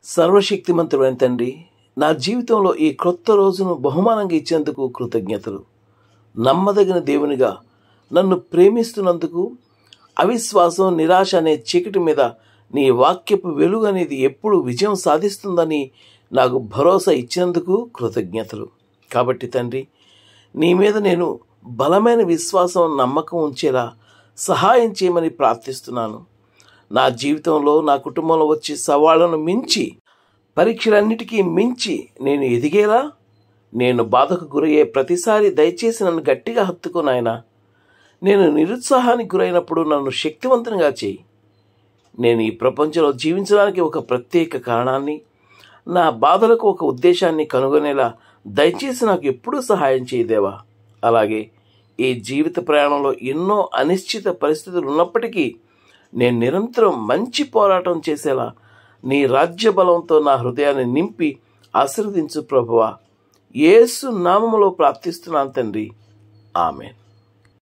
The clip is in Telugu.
సర్వశక్తిమంతుడైన తండ్రి నా జీవితంలో ఈ క్రొత్త రోజును బహుమానంగా ఇచ్చేందుకు కృతజ్ఞతలు నమ్మదగిన దేవునిగా నన్ను ప్రేమిస్తున్నందుకు అవిశ్వాసం నిరాశ అనే చీకటి మీద నీ వాక్యపు వెలుగు అనేది ఎప్పుడు విజయం సాధిస్తుందని నాకు భరోసా ఇచ్చినందుకు కృతజ్ఞతలు కాబట్టి తండ్రి నీ మీద నేను బలమైన విశ్వాసం నమ్మకం ఉంచేలా సహాయం చేయమని ప్రార్థిస్తున్నాను నా జీవితంలో నా కుటుంబంలో వచ్చే సవాళ్లను మించి పరీక్షలన్నిటికీ మించి నేను ఎదిగేలా నేను బాధకు గురయ్యే ప్రతిసారి దయచేసి నన్ను గట్టిగా హత్తుకో నాయనా నేను నిరుత్సాహానికి గురైనప్పుడు నన్ను శక్తివంతంగా చేయి నేను ఈ ప్రపంచంలో జీవించడానికి ఒక ప్రత్యేక కారణాన్ని నా బాధలకు ఒక ఉద్దేశాన్ని కనుగొనేలా దయచేసి నాకు ఎప్పుడూ సహాయం చేయదేవా అలాగే ఈ జీవిత ప్రయాణంలో ఎన్నో అనిశ్చిత పరిస్థితులు ఉన్నప్పటికీ నేను నిరంతరం మంచి పోరాటం చేసేలా నీ రాజ్య బలంతో నా హృదయాన్ని నింపి ఆశీర్వదించు ప్రభువా యేసు నామములో ప్రార్థిస్తున్నాను తండ్రి ఆమెన్